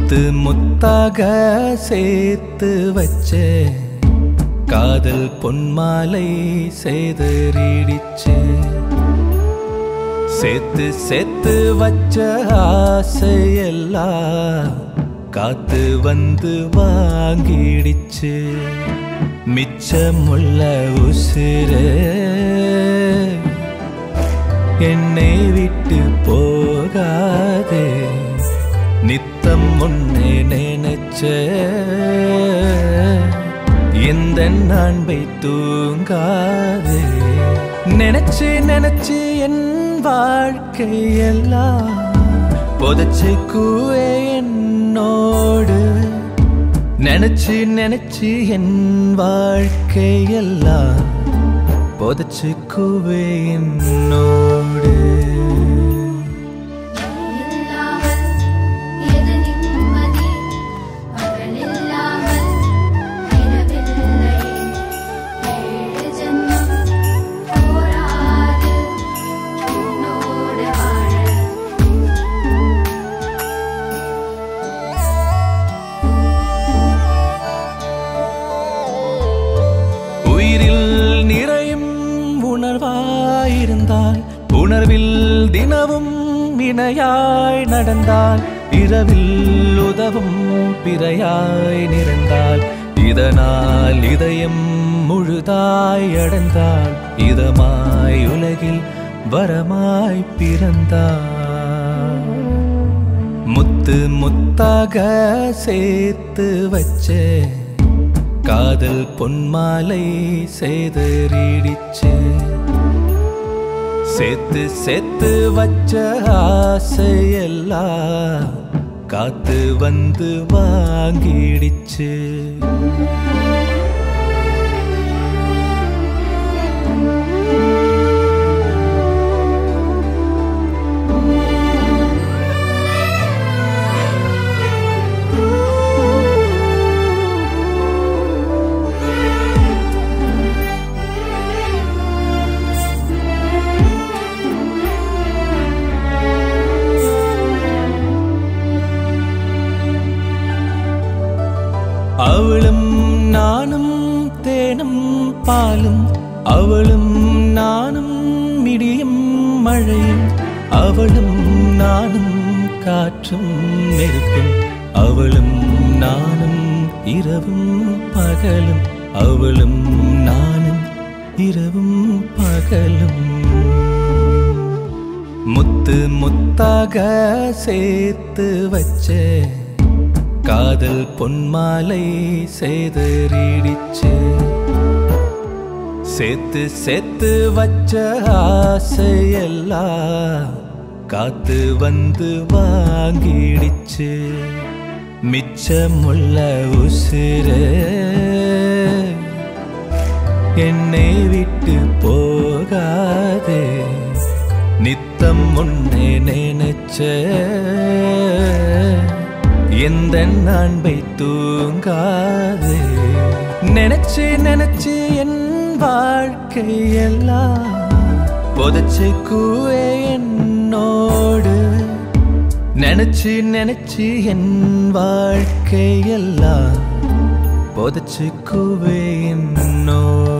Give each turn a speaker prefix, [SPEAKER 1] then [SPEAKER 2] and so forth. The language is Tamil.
[SPEAKER 1] முத்து முத்தாக சேர்த்து வச்ச காதல் பொன்மாலை செய்தறிடிச்சு சேர்த்து சேர்த்து வச்ச ஆசையெல்லாம் காத்து வந்து வாங்கிடுச்சு மிச்சமுள்ள உசிறு என்னை விட்டு போகாதே நித்தம் உன்னை நினைச்ச இந்த அன்பை தூங்காதே நினைச்சு நினைச்சு என் வாழ்க்கையெல்லாம் புதைச்சு கூவே என்னோடு நினைச்சு நினைச்சு என் வாழ்க்கையெல்லாம் புதைச்சு கூவே என்னோடு
[SPEAKER 2] இல்லாமல் எது நிம்மதி பகலில்லாமல் இரவில்லை ஏழு ஜென்மம் போராது உன்னோடு வாழ
[SPEAKER 1] உயிரில் நிறையும் உணர்வாயிருந்தால் உணர்வில் தினமும் இணையாய் நடந்தால் இரவில் உதவும் பிறையாய் நிறைந்தால் இதனால் இதயம் முழுதாய் அடைந்தால் இதமாய் உலகில் வரமாய் பிறந்தாள் முத்து முத்தாக சேர்த்து வச்ச காதல் பொன்மாலை செய்தறிடிச்சு சேர்த்து சேர்த்து வச்ச ஆசையெல்லாம் காத்து வந்து வாங்கிடுச்சு அவளும் நானும் தேனும் பாலும் அவளும் நானும் மிடியும் மழையும் அவளும் நானும் காற்றும் நெருப்பும் அவளும் நானும் இரவும் பகலும் அவளும் நானும் இரவும் பகலும் முத்து முத்தாக சேர்த்து வச்ச காதல் பொன்மாலை செய்தறிடிச்சு சேர்த்து சேர்த்து வச்ச ஆசையெல்லாம் காத்து வந்து வாங்கிடுச்சு மிச்சமுள்ள உசிறு என்னை விட்டு போகாதே நித்தம் உன்னை நினைச்ச எந்த அன்பை தூங்காதே நினைச்சு நினைச்சு என் வாழ்க்கையெல்லாம் புதைச்சு கூவே என்னோடு நினைச்சு நினைச்சு என் வாழ்க்கையெல்லாம் புதைச்சு கூவே என்னோடு